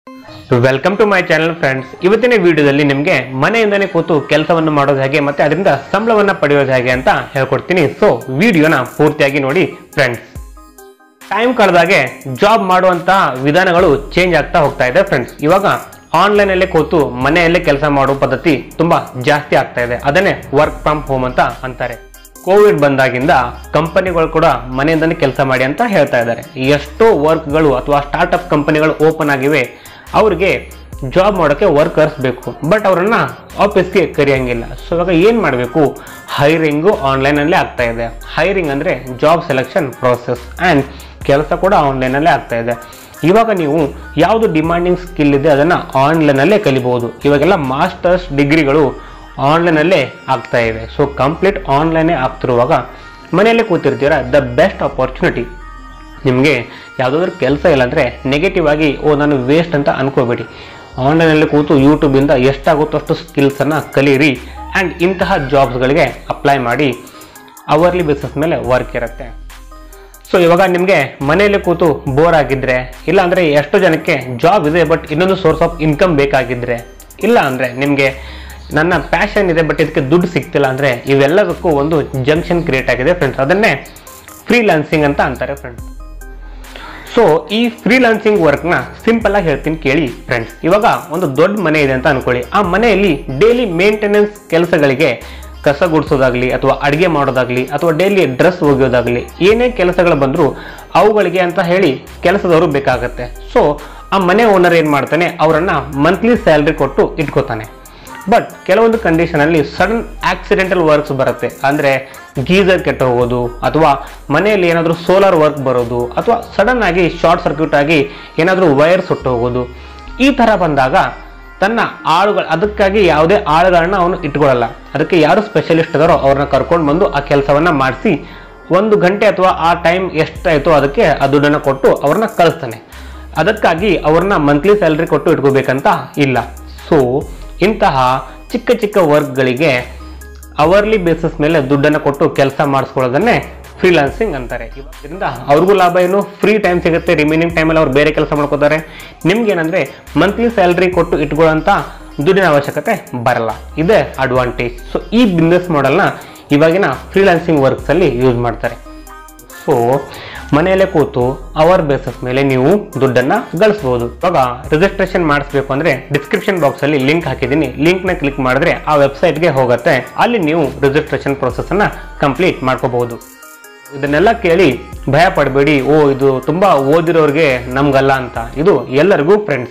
welcome to my channel friends ಇವತ್ತಿನ ವಿಡಿಯೋದಲ್ಲಿ ನಿಮಗೆ ಮನೆಯಿಂದನೇ ಕೂತು ಕೆಲಸವನ್ನು ಮಾಡೋದು ಹೇಗೆ ಮತ್ತೆ ಅದರಿಂದ ಸಂಬಳವನ್ನ ಪಡೆಯೋದು ಹೇಗೆ ಅಂತ ಹೇಳ್ಕೊಡ್ತೀನಿ ಸೊ ವಿಡಿಯೋನ ಪೂರ್ತಿಯಾಗಿ ನೋಡಿ ಫ್ರೆಂಡ್ಸ್ ಟೈಮ್ ಕಳೆದಾಗೆ ಜಾಬ್ ಮಾಡುವಂತಹ ವಿಧಾನಗಳು ಚೇಂಜ್ ಆಗ್ತಾ ಹೋಗ್ತಾ ಇದೆ ಫ್ರೆಂಡ್ಸ್ ಇವಾಗ ಆನ್ಲೈನ್ ಅಲ್ಲೇ ಕೂತು ಮನೆಯಲ್ಲೇ ಕೆಲಸ ಮಾಡೋ ಪದ್ಧತಿ ತುಂಬಾ ಜಾಸ್ತಿ ಆಗ್ತಾ ಇದೆ ಅದನ್ನೇ ವರ್ಕ್ ಫ್ರಮ್ ಹೋಮ್ ಅಂತ ಅಂತಾರೆ ಕೋವಿಡ್ ಬಂದಾಗಿಂದ ಕಂಪನಿಗಳು ಕೂಡ ಮನೆಯಿಂದನೇ ಕೆಲಸ ಮಾಡಿ ಅಂತ ಹೇಳ್ತಾ ಇದ್ದಾರೆ ಎಷ್ಟೋ ವರ್ಕ್ಗಳು ಅಥವಾ ಸ್ಟಾರ್ಟ್ಅಪ್ ಕಂಪನಿಗಳು ಓಪನ್ ಆಗಿವೆ ಅವ್ರಿಗೆ ಜಾಬ್ ಮಾಡೋಕ್ಕೆ ವರ್ಕರ್ಸ್ ಬೇಕು ಬಟ್ ಅವರನ್ನ ಆಫೀಸ್ಗೆ ಕರೆಯಂಗಿಲ್ಲ ಸೊ ಇವಾಗ ಏನು ಮಾಡಬೇಕು ಹೈರಿಂಗು ಆನ್ಲೈನಲ್ಲೇ ಆಗ್ತಾ ಇದೆ ಹೈರಿಂಗ್ ಅಂದರೆ ಜಾಬ್ ಸೆಲೆಕ್ಷನ್ ಪ್ರೋಸೆಸ್ ಆ್ಯಂಡ್ ಕೆಲಸ ಕೂಡ ಆನ್ಲೈನಲ್ಲೇ ಆಗ್ತಾ ಇದೆ ಇವಾಗ ನೀವು ಯಾವುದು ಡಿಮಾಂಡಿಂಗ್ ಸ್ಕಿಲ್ ಇದೆ ಅದನ್ನು ಆನ್ಲೈನಲ್ಲೇ ಕಲಿಬಹುದು ಇವಾಗೆಲ್ಲ ಮಾಸ್ಟರ್ಸ್ ಡಿಗ್ರಿಗಳು ಆನ್ಲೈನಲ್ಲೇ ಆಗ್ತಾ ಇವೆ ಸೊ ಕಂಪ್ಲೀಟ್ ಆನ್ಲೈನೇ ಆಗ್ತಿರುವಾಗ ಮನೆಯಲ್ಲೇ ಕೂತಿರ್ತೀರ ದ ಬೆಸ್ಟ್ ಆಪರ್ಚುನಿಟಿ ನಿಮಗೆ ಯಾವುದಾದ್ರೂ ಕೆಲಸ ಇಲ್ಲ ಅಂದರೆ ನೆಗೆಟಿವ್ ಆಗಿ ಓ ನಾನು ವೇಸ್ಟ್ ಅಂತ ಅನ್ಕೋಬೇಡಿ ಆನ್ಲೈನಲ್ಲಿ ಕೂತು ಯೂಟ್ಯೂಬಿಂದ ಎಷ್ಟಾಗುತ್ತೋ ಅಷ್ಟು ಸ್ಕಿಲ್ಸನ್ನು ಕಲೀರಿ ಆ್ಯಂಡ್ ಇಂತಹ ಜಾಬ್ಸ್ಗಳಿಗೆ ಅಪ್ಲೈ ಮಾಡಿ ಅವರ್ಲಿ ಬೇಸಿಸ್ ಮೇಲೆ ವರ್ಕ್ ಇರುತ್ತೆ ಸೊ ಇವಾಗ ನಿಮಗೆ ಮನೆಯಲ್ಲಿ ಕೂತು ಬೋರ್ ಆಗಿದ್ರೆ ಇಲ್ಲ ಅಂದರೆ ಎಷ್ಟೋ ಜನಕ್ಕೆ ಜಾಬ್ ಇದೆ ಬಟ್ ಇನ್ನೊಂದು ಸೋರ್ಸ್ ಆಫ್ ಇನ್ಕಮ್ ಬೇಕಾಗಿದ್ರೆ ಇಲ್ಲ ಅಂದರೆ ನಿಮಗೆ ನನ್ನ ಪ್ಯಾಷನ್ ಇದೆ ಬಟ್ ಇದಕ್ಕೆ ದುಡ್ಡು ಸಿಗ್ತಿಲ್ಲ ಅಂದರೆ ಇವೆಲ್ಲದಕ್ಕೂ ಒಂದು ಜಂಕ್ಷನ್ ಕ್ರಿಯೇಟ್ ಆಗಿದೆ ಫ್ರೆಂಡ್ಸ್ ಅದನ್ನೇ ಫ್ರೀಲಾನ್ಸಿಂಗ್ ಅಂತ ಅಂತಾರೆ ಫ್ರೆಂಡ್ಸ್ ಸೊ ಈ ಫ್ರೀಲಾನ್ಸಿಂಗ್ ವರ್ಕ್ನ ಸಿಂಪಲ್ ಆಗಿ ಹೇಳ್ತೀನಿ ಕೇಳಿ ಫ್ರೆಂಡ್ಸ್ ಇವಾಗ ಒಂದು ದೊಡ್ಡ ಮನೆ ಇದೆ ಅಂತ ಅನ್ಕೊಳ್ಳಿ ಆ ಮನೆಯಲ್ಲಿ ಡೈಲಿ ಮೇಂಟೆನೆನ್ಸ್ ಕೆಲಸಗಳಿಗೆ ಕಸ ಗುಡಿಸೋದಾಗ್ಲಿ ಅಥವಾ ಅಡುಗೆ ಮಾಡೋದಾಗ್ಲಿ ಅಥವಾ ಡೈಲಿ ಡ್ರೆಸ್ ಒಗೆಯೋದಾಗ್ಲಿ ಏನೇ ಕೆಲಸಗಳು ಬಂದರೂ ಅವುಗಳಿಗೆ ಅಂತ ಹೇಳಿ ಕೆಲಸದವರು ಬೇಕಾಗತ್ತೆ ಸೊ ಆ ಮನೆ ಓನರ್ ಏನು ಮಾಡ್ತಾನೆ ಅವರನ್ನ ಮಂತ್ಲಿ ಸ್ಯಾಲ್ರಿ ಕೊಟ್ಟು ಇಟ್ಕೋತಾನೆ ಬಟ್ ಕೆಲವೊಂದು ಕಂಡೀಷನಲ್ಲಿ ಸಡನ್ ಆಕ್ಸಿಡೆಂಟಲ್ ವರ್ಕ್ಸ್ ಬರುತ್ತೆ ಅಂದರೆ ಗೀಸರ್ ಕೆಟ್ಟು ಹೋಗೋದು ಅಥವಾ ಮನೆಯಲ್ಲಿ ಏನಾದರೂ ಸೋಲಾರ್ ವರ್ಕ್ ಬರೋದು ಅಥವಾ ಸಡನ್ ಆಗಿ ಶಾರ್ಟ್ ಸರ್ಕ್ಯೂಟ್ ಆಗಿ ಏನಾದರೂ ವೈರ್ ಸುಟ್ಟು ಹೋಗೋದು ಈ ಥರ ಬಂದಾಗ ತನ್ನ ಆಳುಗಳು ಅದಕ್ಕಾಗಿ ಯಾವುದೇ ಆಳುಗಳನ್ನ ಅವನು ಇಟ್ಕೊಳ್ಳಲ್ಲ ಅದಕ್ಕೆ ಯಾರು ಸ್ಪೆಷಲಿಸ್ಟ್ ಇದಾರೋ ಅವ್ರನ್ನ ಕರ್ಕೊಂಡು ಬಂದು ಆ ಕೆಲಸವನ್ನ ಮಾಡಿಸಿ ಒಂದು ಗಂಟೆ ಅಥವಾ ಆ ಟೈಮ್ ಎಷ್ಟಾಯಿತೋ ಅದಕ್ಕೆ ಆ ದುಡ್ಡನ್ನು ಕೊಟ್ಟು ಅವ್ರನ್ನ ಕಳಿಸ್ತಾನೆ ಅದಕ್ಕಾಗಿ ಅವ್ರನ್ನ ಮಂತ್ಲಿ ಸ್ಯಾಲ್ರಿ ಕೊಟ್ಟು ಇಟ್ಕೋಬೇಕಂತ ಇಲ್ಲ ಸೊ ಇಂತಹ ಚಿಕ್ಕ ಚಿಕ್ಕ ವರ್ಕ್ಗಳಿಗೆ ಅವರ್ಲಿ ಬೇಸಿಸ್ ಮೇಲೆ ದುಡ್ಡನ್ನು ಕೊಟ್ಟು ಕೆಲಸ ಮಾಡಿಸ್ಕೊಳ್ಳೋದನ್ನೇ ಫ್ರೀಲಾನ್ಸಿಂಗ್ ಅಂತಾರೆ ಇದರಿಂದ ಅವ್ರಿಗೂ ಲಾಭ ಏನು ಫ್ರೀ ಟೈಮ್ ಸಿಗುತ್ತೆ ರಿಮೈನಿಂಗ್ ಟೈಮಲ್ಲಿ ಅವ್ರು ಬೇರೆ ಕೆಲಸ ಮಾಡ್ಕೋತಾರೆ ನಿಮ್ಗೇನಂದ್ರೆ ಮಂತ್ಲಿ ಸ್ಯಾಲ್ರಿ ಕೊಟ್ಟು ಇಟ್ಕೊಳ್ಳೋಂಥ ದುಡ್ಡಿನ ಅವಶ್ಯಕತೆ ಬರಲ್ಲ ಇದೇ ಅಡ್ವಾಂಟೇಜ್ ಸೊ ಈ ಬಿಸ್ನೆಸ್ ಮಾಡೆಲ್ನ ಇವಾಗಿನ ಫ್ರೀಲಾನ್ಸಿಂಗ್ ವರ್ಕ್ಸಲ್ಲಿ ಯೂಸ್ ಮಾಡ್ತಾರೆ ಸೊ ಮನೆಯಲ್ಲೇ ಕೂತು ಅವರ್ ಬೇಸಸ್ ಮೇಲೆ ನೀವು ದುಡ್ಡನ್ನ ಗಳಿಸಬಹುದು ಇವಾಗ ರಿಜಿಸ್ಟ್ರೇಷನ್ ಮಾಡಿಸ್ಬೇಕು ಅಂದ್ರೆ ಡಿಸ್ಕ್ರಿಪ್ಷನ್ ಬಾಕ್ಸ್ ಅಲ್ಲಿ ಲಿಂಕ್ ಹಾಕಿದ್ದೀನಿ ಲಿಂಕ್ ನ ಕ್ಲಿಕ್ ಮಾಡಿದ್ರೆ ಆ ವೆಬ್ಸೈಟ್ಗೆ ಹೋಗುತ್ತೆ ಅಲ್ಲಿ ನೀವು ರಿಜಿಸ್ಟ್ರೇಷನ್ ಪ್ರೊಸೆಸ್ ಅನ್ನ ಕಂಪ್ಲೀಟ್ ಮಾಡ್ಕೋಬಹುದು ಇದನ್ನೆಲ್ಲ ಕೇಳಿ ಭಯ ಪಡಬೇಡಿ ಓ ಇದು ತುಂಬಾ ಓದಿರೋರಿಗೆ ನಮ್ಗಲ್ಲ ಅಂತ ಇದು ಎಲ್ಲರಿಗೂ ಫ್ರೆಂಡ್ಸ್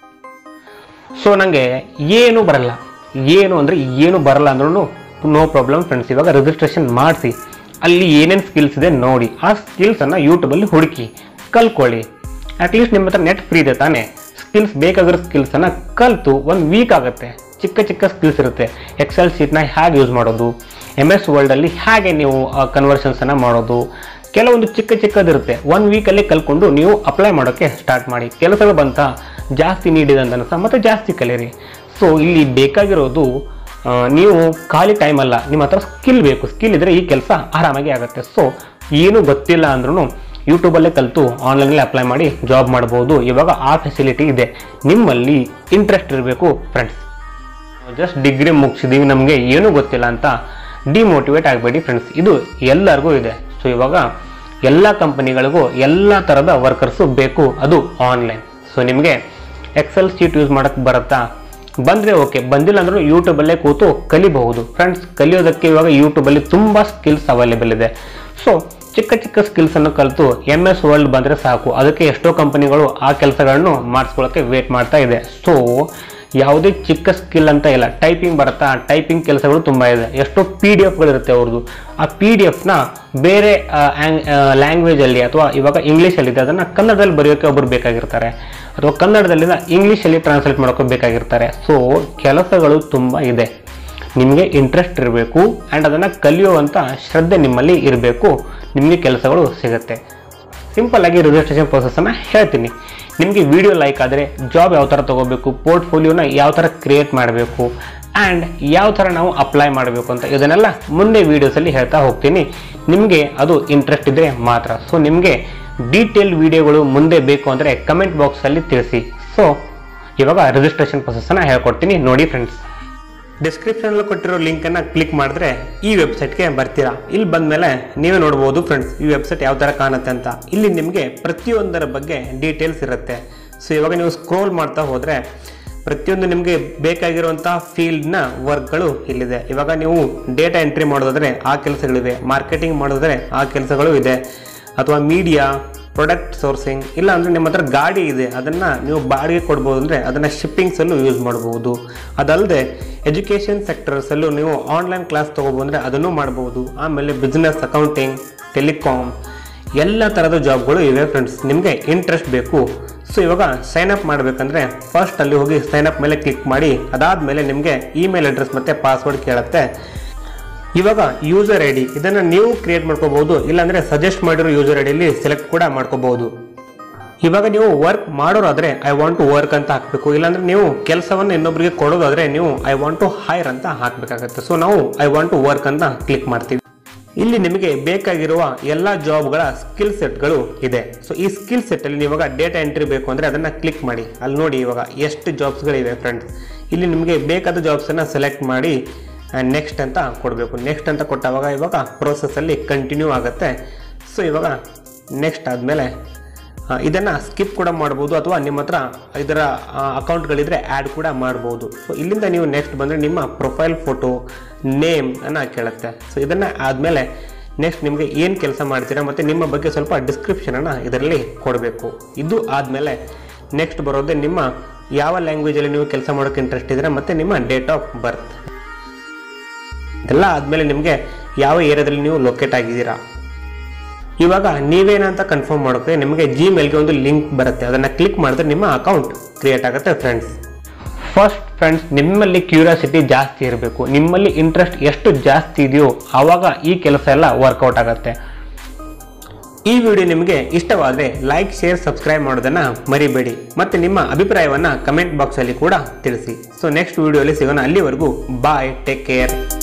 ಸೊ ನನಗೆ ಏನು ಬರಲ್ಲ ಏನು ಅಂದರೆ ಏನು ಬರಲ್ಲ ಅಂದ್ರೂ ನೋ ಪ್ರಾಬ್ಲಮ್ ಫ್ರೆಂಡ್ಸ್ ಇವಾಗ ರಿಜಿಸ್ಟ್ರೇಷನ್ ಮಾಡಿಸಿ ಅಲ್ಲಿ ಏನೇನು ಸ್ಕಿಲ್ಸ್ ಇದೆ ನೋಡಿ ಆ ಸ್ಕಿಲ್ಸನ್ನು ಯೂಟ್ಯೂಬಲ್ಲಿ ಹುಡುಕಿ ಕಲ್ಕೊಳ್ಳಿ ಅಟ್ಲೀಸ್ಟ್ ನಿಮ್ಮ ಹತ್ರ ನೆಟ್ ಫ್ರೀ ಇದೆ ತಾನೇ ಸ್ಕಿಲ್ಸ್ ಬೇಕಾಗಿರೋ ಸ್ಕಿಲ್ಸನ್ನು ಕಲಿತು ಒಂದು ವೀಕ್ ಆಗುತ್ತೆ ಚಿಕ್ಕ ಚಿಕ್ಕ ಸ್ಕಿಲ್ಸ್ ಇರುತ್ತೆ ಎಕ್ಸೆಲ್ ಶೀಟ್ನ ಹೇಗೆ ಯೂಸ್ ಮಾಡೋದು ಎಮ್ ಎಸ್ ವರ್ಲ್ಡಲ್ಲಿ ಹೇಗೆ ನೀವು ಕನ್ವರ್ಷನ್ಸನ್ನು ಮಾಡೋದು ಕೆಲವೊಂದು ಚಿಕ್ಕ ಚಿಕ್ಕದಿರುತ್ತೆ ಒನ್ ವೀಕಲ್ಲಿ ಕಲ್ಕೊಂಡು ನೀವು ಅಪ್ಲೈ ಮಾಡೋಕ್ಕೆ ಸ್ಟಾರ್ಟ್ ಮಾಡಿ ಕೆಲಸಗಳು ಬಂತ ಜಾಸ್ತಿ ನೀಡಿದೆ ಅಂತ ಅನ್ಸ ಮತ್ತು ಜಾಸ್ತಿ ಕಲೀರಿ ಸೊ ಇಲ್ಲಿ ಬೇಕಾಗಿರೋದು ಆ, ನೀವು ಖಾಲಿ ಟೈಮ್ ಅಲ್ಲ ನಿಮ್ಮ ಹತ್ರ ಸ್ಕಿಲ್ ಬೇಕು ಸ್ಕಿಲ್ ಇದ್ದರೆ ಈ ಕೆಲಸ ಆರಾಮಾಗಿ ಆಗುತ್ತೆ ಸೊ ಏನು ಗೊತ್ತಿಲ್ಲ ಅಂದ್ರೂ ಯೂಟ್ಯೂಬಲ್ಲೇ ಕಲಿತು ಆನ್ಲೈನಲ್ಲಿ ಅಪ್ಲೈ ಮಾಡಿ ಜಾಬ್ ಮಾಡ್ಬೋದು ಇವಾಗ ಆ ಫೆಸಿಲಿಟಿ ಇದೆ ನಿಮ್ಮಲ್ಲಿ ಇಂಟ್ರೆಸ್ಟ್ ಇರಬೇಕು ಫ್ರೆಂಡ್ಸ್ ಜಸ್ಟ್ ಡಿಗ್ರಿ ಮುಗಿಸಿದೀವಿ ನಮಗೆ ಏನೂ ಗೊತ್ತಿಲ್ಲ ಅಂತ ಡಿಮೋಟಿವೇಟ್ ಆಗಬೇಡಿ ಫ್ರೆಂಡ್ಸ್ ಇದು ಎಲ್ಲರಿಗೂ ಇದೆ ಸೊ ಇವಾಗ ಎಲ್ಲ ಕಂಪನಿಗಳಿಗೂ ಎಲ್ಲ ಥರದ ವರ್ಕರ್ಸು ಬೇಕು ಅದು ಆನ್ಲೈನ್ ಸೊ ನಿಮಗೆ ಎಕ್ಸೆಲ್ ಶೀಟ್ ಯೂಸ್ ಮಾಡೋಕ್ಕೆ ಬರುತ್ತಾ ಬಂದರೆ ಓಕೆ ಬಂದಿಲ್ಲ ಅಂದ್ರೂ ಯೂಟ್ಯೂಬಲ್ಲೇ ಕೂತು ಕಲಿಬಹುದು ಫ್ರೆಂಡ್ಸ್ ಕಲಿಯೋದಕ್ಕೆ ಇವಾಗ ಯೂಟ್ಯೂಬಲ್ಲಿ ತುಂಬ ಸ್ಕಿಲ್ಸ್ ಅವೈಲೇಬಲ್ ಇದೆ ಸೊ ಚಿಕ್ಕ ಚಿಕ್ಕ ಸ್ಕಿಲ್ಸನ್ನು ಕಲಿತು ಎಮ್ ಎಸ್ ವರ್ಲ್ಡ್ ಬಂದರೆ ಸಾಕು ಅದಕ್ಕೆ ಎಷ್ಟೋ ಕಂಪನಿಗಳು ಆ ಕೆಲಸಗಳನ್ನು ಮಾಡಿಸ್ಕೊಳ್ಳೋಕ್ಕೆ ವೇಟ್ ಮಾಡ್ತಾ ಇದೆ ಸೊ ಯಾವುದೇ ಚಿಕ್ಕ ಸ್ಕಿಲ್ ಅಂತ ಇಲ್ಲ ಟೈಪಿಂಗ್ ಬರುತ್ತಾ ಟೈಪಿಂಗ್ ಕೆಲಸಗಳು ತುಂಬ ಇದೆ ಎಷ್ಟೋ ಪಿ ಡಿ ಎಫ್ಗಳಿರುತ್ತೆ ಅವ್ರದ್ದು ಆ ಪಿ ಡಿ ಎಫ್ನ ಬೇರೆ ಲ್ಯಾಂಗ್ವೇಜಲ್ಲಿ ಅಥವಾ ಇವಾಗ ಇಂಗ್ಲೀಷಲ್ಲಿದೆ ಅದನ್ನು ಕನ್ನಡದಲ್ಲಿ ಬರೆಯೋಕ್ಕೆ ಒಬ್ಬರು ಬೇಕಾಗಿರ್ತಾರೆ ಅಥವಾ ಕನ್ನಡದಲ್ಲಿನ ಇಂಗ್ಲೀಷಲ್ಲಿ ಟ್ರಾನ್ಸ್ಲೇಟ್ ಮಾಡೋಕೆ ಬೇಕಾಗಿರ್ತಾರೆ ಸೊ ಕೆಲಸಗಳು ತುಂಬ ಇದೆ ನಿಮಗೆ ಇಂಟ್ರೆಸ್ಟ್ ಇರಬೇಕು ಆ್ಯಂಡ್ ಅದನ್ನು ಕಲಿಯುವಂಥ ಶ್ರದ್ಧೆ ನಿಮ್ಮಲ್ಲಿ ಇರಬೇಕು ನಿಮಗೆ ಕೆಲಸಗಳು ಸಿಗುತ್ತೆ ಸಿಂಪಲ್ ಆಗಿ ರಿಜಿಸ್ಟ್ರೇಷನ್ ಪ್ರೊಸೆಸನ್ನು ಹೇಳ್ತೀನಿ ನಿಮಗೆ ವಿಡಿಯೋ ಲೈಕ್ ಆದರೆ ಜಾಬ್ ಯಾವ ಥರ ತೊಗೋಬೇಕು ಪೋರ್ಟ್ಫೋಲಿಯೋನ ಯಾವ ಥರ ಕ್ರಿಯೇಟ್ ಮಾಡಬೇಕು ಆ್ಯಂಡ್ ಯಾವ ಥರ ನಾವು ಅಪ್ಲೈ ಮಾಡಬೇಕು ಅಂತ ಇದನ್ನೆಲ್ಲ ಮುಂದೆ ವೀಡಿಯೋಸಲ್ಲಿ ಹೇಳ್ತಾ ಹೋಗ್ತೀನಿ ನಿಮಗೆ ಅದು ಇಂಟ್ರೆಸ್ಟ್ ಇದ್ದರೆ ಮಾತ್ರ ಸೊ ನಿಮಗೆ ಡೀಟೇಲ್ ವಿಡಿಯೋಗಳು ಮುಂದೆ ಬೇಕು ಅಂದರೆ ಕಮೆಂಟ್ ಬಾಕ್ಸಲ್ಲಿ ತಿಳಿಸಿ ಸೊ ಇವಾಗ ರಿಜಿಸ್ಟ್ರೇಷನ್ ಪ್ರೊಸೆಸ್ನ ಹೇಳ್ಕೊಡ್ತೀನಿ ನೋಡಿ ಫ್ರೆಂಡ್ಸ್ ಡಿಸ್ಕ್ರಿಪ್ಷನಲ್ಲಿ ಕೊಟ್ಟಿರೋ ಲಿಂಕನ್ನು ಕ್ಲಿಕ್ ಮಾಡಿದ್ರೆ ಈ ವೆಬ್ಸೈಟ್ಗೆ ಬರ್ತೀರಾ ಇಲ್ಲಿ ಬಂದಮೇಲೆ ನೀವೇ ನೋಡ್ಬೋದು ಫ್ರೆಂಡ್ಸ್ ಈ ವೆಬ್ಸೈಟ್ ಯಾವ ಥರ ಕಾಣುತ್ತೆ ಅಂತ ಇಲ್ಲಿ ನಿಮಗೆ ಪ್ರತಿಯೊಂದರ ಬಗ್ಗೆ ಡೀಟೇಲ್ಸ್ ಇರುತ್ತೆ ಸೊ ಇವಾಗ ನೀವು ಸ್ಕ್ರೋಲ್ ಮಾಡ್ತಾ ಹೋದರೆ ಪ್ರತಿಯೊಂದು ನಿಮಗೆ ಬೇಕಾಗಿರುವಂಥ ಫೀಲ್ಡ್ನ ವರ್ಕ್ಗಳು ಇಲ್ಲಿದೆ ಇವಾಗ ನೀವು ಡೇಟಾ ಎಂಟ್ರಿ ಮಾಡೋದಾದ್ರೆ ಆ ಕೆಲಸಗಳಿವೆ ಮಾರ್ಕೆಟಿಂಗ್ ಮಾಡೋದಾದ್ರೆ ಆ ಕೆಲಸಗಳು ಇದೆ ಅಥವಾ ಮೀಡಿಯಾ ಪ್ರಾಡಕ್ಟ್ ಸೋರ್ಸಿಂಗ್ ಇಲ್ಲ ಅಂದರೆ ನಿಮ್ಮ ಹತ್ರ ಗಾಡಿ ಇದೆ ಅದನ್ನು ನೀವು ಬಾಡಿಗೆ ಕೊಡ್ಬೋದು ಅಂದರೆ ಅದನ್ನು ಶಿಪ್ಪಿಂಗ್ಸಲ್ಲೂ ಯೂಸ್ ಮಾಡ್ಬೋದು ಅದಲ್ಲದೆ ಎಜುಕೇಷನ್ ಸೆಕ್ಟರ್ಸಲ್ಲೂ ನೀವು ಆನ್ಲೈನ್ ಕ್ಲಾಸ್ ತೊಗೊಬಂದರೆ ಅದನ್ನು ಮಾಡ್ಬೋದು ಆಮೇಲೆ ಬಿಸ್ನೆಸ್ ಅಕೌಂಟಿಂಗ್ ಟೆಲಿಕಾಮ್ ಎಲ್ಲ ಥರದ ಜಾಬ್ಗಳು ಇವೆ ಫ್ರೆಂಡ್ಸ್ ನಿಮಗೆ ಇಂಟ್ರೆಸ್ಟ್ ಬೇಕು ಸೊ ಇವಾಗ ಸೈನ್ ಅಪ್ ಮಾಡಬೇಕಂದ್ರೆ ಫಸ್ಟ್ ಅಲ್ಲಿ ಹೋಗಿ ಸೈನ್ ಅಪ್ ಮೇಲೆ ಕ್ಲಿಕ್ ಮಾಡಿ ಅದಾದಮೇಲೆ ನಿಮಗೆ ಇಮೇಲ್ ಅಡ್ರೆಸ್ ಮತ್ತು ಪಾಸ್ವರ್ಡ್ ಕೇಳುತ್ತೆ ಇವಾಗ ಯೂಸರ್ ಐ ಡಿ ಇದನ್ನು ನೀವು ಕ್ರಿಯೇಟ್ ಮಾಡ್ಕೋಬಹುದು ಇಲ್ಲಾಂದ್ರೆ ಸಜೆಸ್ಟ್ ಮಾಡಿರೋ ಯೂಸರ್ ಐ ಡಿಯಲ್ಲಿ ಸೆಲೆಕ್ಟ್ ಕೂಡ ಮಾಡ್ಕೋಬಹುದು ಇವಾಗ ನೀವು ವರ್ಕ್ ಮಾಡೋರಾದ್ರೆ ಐ ವಾಂಟ್ ಟು ವರ್ಕ್ ಅಂತ ಹಾಕಬೇಕು ಇಲ್ಲಾಂದ್ರೆ ನೀವು ಕೆಲಸವನ್ನು ಇನ್ನೊಬ್ಬರಿಗೆ ಕೊಡೋದಾದ್ರೆ ನೀವು ಐ ವಾಂಟ್ ಟು ಹೈರ್ ಅಂತ ಹಾಕಬೇಕಾಗತ್ತೆ ಸೊ ನಾವು ಐ ವಾಂಟ್ ಟು ವರ್ಕ್ ಅಂತ ಕ್ಲಿಕ್ ಮಾಡ್ತೀವಿ ಇಲ್ಲಿ ನಿಮಗೆ ಬೇಕಾಗಿರುವ ಎಲ್ಲ ಜಾಬ್ಗಳ ಸ್ಕಿಲ್ ಸೆಟ್ಗಳು ಇದೆ ಸೊ ಈ ಸ್ಕಿಲ್ ಸೆಟ್ಟಲ್ಲಿ ನೀವು ಇವಾಗ ಡೇಟಾ ಎಂಟ್ರಿ ಬೇಕು ಅಂದರೆ ಅದನ್ನು ಕ್ಲಿಕ್ ಮಾಡಿ ಅಲ್ಲಿ ನೋಡಿ ಇವಾಗ ಎಷ್ಟು ಜಾಬ್ಸ್ಗಳಿವೆ ಫ್ರೆಂಡ್ಸ್ ಇಲ್ಲಿ ನಿಮಗೆ ಬೇಕಾದ ಜಾಬ್ಸನ್ನು ಸೆಲೆಕ್ಟ್ ಮಾಡಿ ನೆಕ್ಸ್ಟ್ ಅಂತ ಕೊಡಬೇಕು ನೆಕ್ಸ್ಟ್ ಅಂತ ಕೊಟ್ಟಾಗ ಇವಾಗ ಪ್ರೋಸೆಸ್ಸಲ್ಲಿ ಕಂಟಿನ್ಯೂ ಆಗುತ್ತೆ ಸೊ ಇವಾಗ ನೆಕ್ಸ್ಟ್ ಆದಮೇಲೆ ಇದನ್ನು ಸ್ಕಿಪ್ ಕೂಡ ಮಾಡ್ಬೋದು ಅಥವಾ ನಿಮ್ಮ ಹತ್ರ ಇದರ ಅಕೌಂಟ್ಗಳಿದ್ರೆ ಆ್ಯಡ್ ಕೂಡ ಮಾಡ್ಬೋದು ಸೊ ಇಲ್ಲಿಂದ ನೀವು ನೆಕ್ಸ್ಟ್ ಬಂದರೆ ನಿಮ್ಮ ಪ್ರೊಫೈಲ್ ಫೋಟೋ ನೇಮ್ ಅನ್ನು ಕೇಳುತ್ತೆ ಸೊ ಇದನ್ನು ಆದಮೇಲೆ ನೆಕ್ಸ್ಟ್ ನಿಮಗೆ ಏನು ಕೆಲಸ ಮಾಡ್ತೀರಾ ಮತ್ತು ನಿಮ್ಮ ಬಗ್ಗೆ ಸ್ವಲ್ಪ ಡಿಸ್ಕ್ರಿಪ್ಷನನ್ನು ಇದರಲ್ಲಿ ಕೊಡಬೇಕು ಇದು ಆದಮೇಲೆ ನೆಕ್ಸ್ಟ್ ಬರೋದೇ ನಿಮ್ಮ ಯಾವ ಲ್ಯಾಂಗ್ವೇಜಲ್ಲಿ ನೀವು ಕೆಲಸ ಮಾಡೋಕ್ಕೆ ಇಂಟ್ರೆಸ್ಟ್ ಇದ್ದೀರಾ ಮತ್ತು ನಿಮ್ಮ ಡೇಟ್ ಆಫ್ ಬರ್ತ್ ಇದೆಲ್ಲ ಆದಮೇಲೆ ನಿಮಗೆ ಯಾವ ಏರಿಯಾದಲ್ಲಿ ನೀವು ಲೊಕೇಟ್ ಆಗಿದ್ದೀರಾ ಇವಾಗ ನೀವೇನಂತ ಕನ್ಫರ್ಮ್ ಮಾಡೋಕೆ ನಿಮಗೆ ಜಿಮೇಲ್ಗೆ ಒಂದು ಲಿಂಕ್ ಬರುತ್ತೆ ಅದನ್ನು ಕ್ಲಿಕ್ ಮಾಡಿದ್ರೆ ನಿಮ್ಮ ಅಕೌಂಟ್ ಕ್ರಿಯೇಟ್ ಆಗುತ್ತೆ ಫ್ರೆಂಡ್ಸ್ ಫಸ್ಟ್ ಫ್ರೆಂಡ್ಸ್ ನಿಮ್ಮಲ್ಲಿ ಕ್ಯೂರಿಯಾಸಿಟಿ ಜಾಸ್ತಿ ಇರಬೇಕು ನಿಮ್ಮಲ್ಲಿ ಇಂಟ್ರೆಸ್ಟ್ ಎಷ್ಟು ಜಾಸ್ತಿ ಇದೆಯೋ ಆವಾಗ ಈ ಕೆಲಸ ಎಲ್ಲ ವರ್ಕೌಟ್ ಆಗುತ್ತೆ ಈ ವಿಡಿಯೋ ನಿಮಗೆ ಇಷ್ಟವಾದರೆ ಲೈಕ್ ಶೇರ್ ಸಬ್ಸ್ಕ್ರೈಬ್ ಮಾಡೋದನ್ನು ಮರಿಬೇಡಿ ಮತ್ತು ನಿಮ್ಮ ಅಭಿಪ್ರಾಯವನ್ನು ಕಮೆಂಟ್ ಬಾಕ್ಸಲ್ಲಿ ಕೂಡ ತಿಳಿಸಿ ಸೊ ನೆಕ್ಸ್ಟ್ ವಿಡಿಯೋಲಿ ಸಿಗೋಣ ಅಲ್ಲಿವರೆಗೂ ಬಾಯ್ ಟೇಕ್ ಕೇರ್